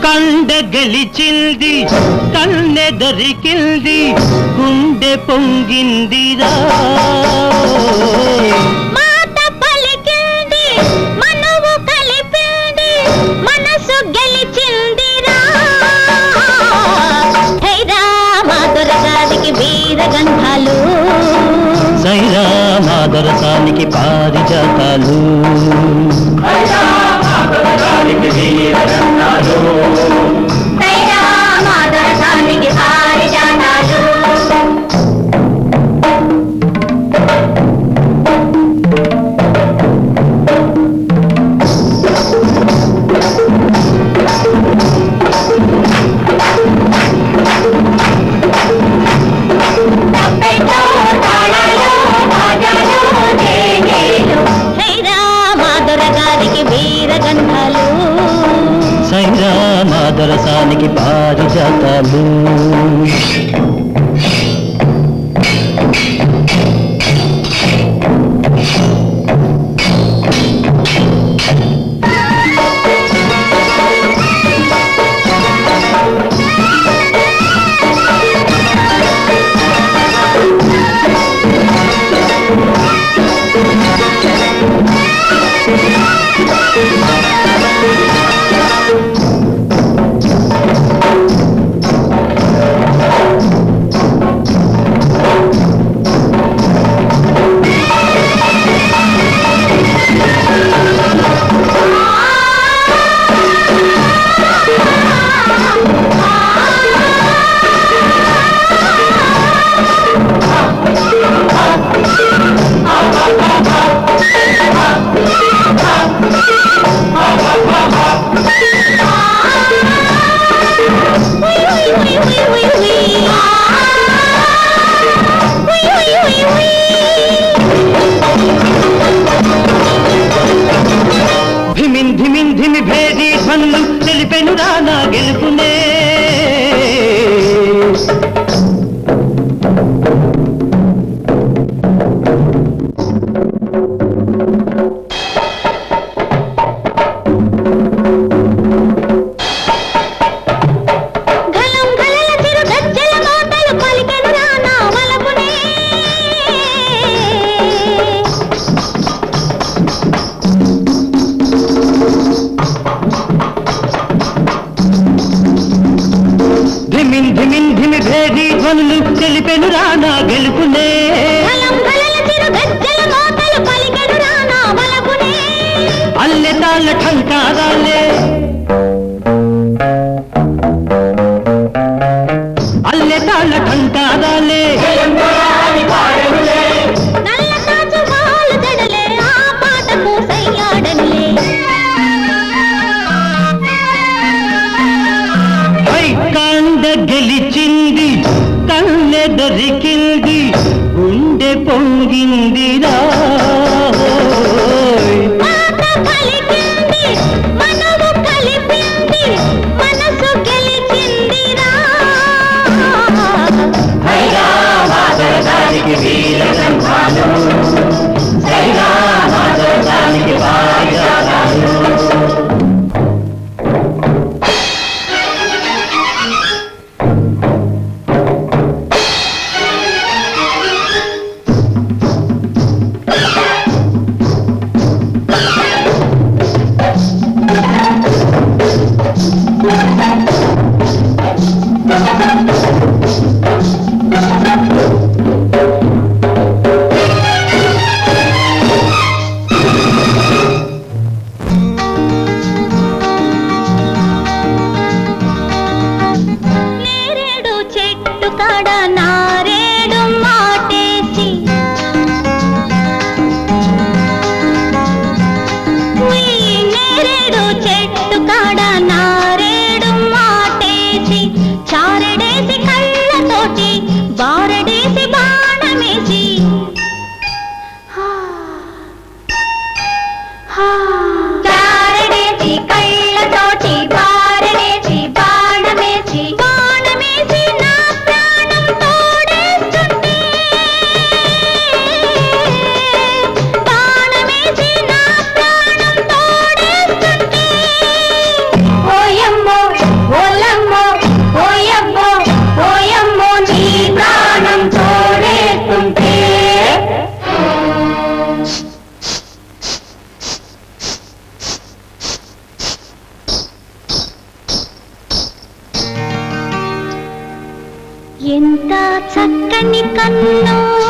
కండ గెలిచింది కన్నె దొరికింది గుండె పొంగిందిరా మాట పలికింది మనవు కలిపింది మనసు గెలిచిందిరా హైరా మాధురగాదికి వీరగంధాలు సైరా మాదరసానికి పారిజాతాలు హైరా మాధురగాదికి పారిజాతాలు శ్రీరామాదురగారికి వీరగంధాలు సైరా మాదరసానికి పారిజాతాలు ధిమిన్ ధిమిన్ ధిమి భేది ధ్వనులు తెలిపెను రానా గెలుపునే గలం గలల చిరు గజ్జల మోతలు పలికెను రానా వలపునే ధిమిన్ ధిమిన్ ధిమి భేది ధ్వనులు తెలిపెను రానా గెలుపునే గలం గలల చిరు గజ్జల మోతలు పలికెను రానా వలపునే అల్లె తాళ్ళ ఠంకారాలే అల్లె తాళ్ళ ఠంకారాలే నల్ల తాచు వాలు జడలే ఆ పాటకు సయ్యాడనులే పై కాండ గెలిచింది కన్నె దొరికింది గుండె పొంగిందిరా మాట పలికింది మనవు కలిపింది మనసు గెలిచిందిరా ఎంత చక్కని కన్ను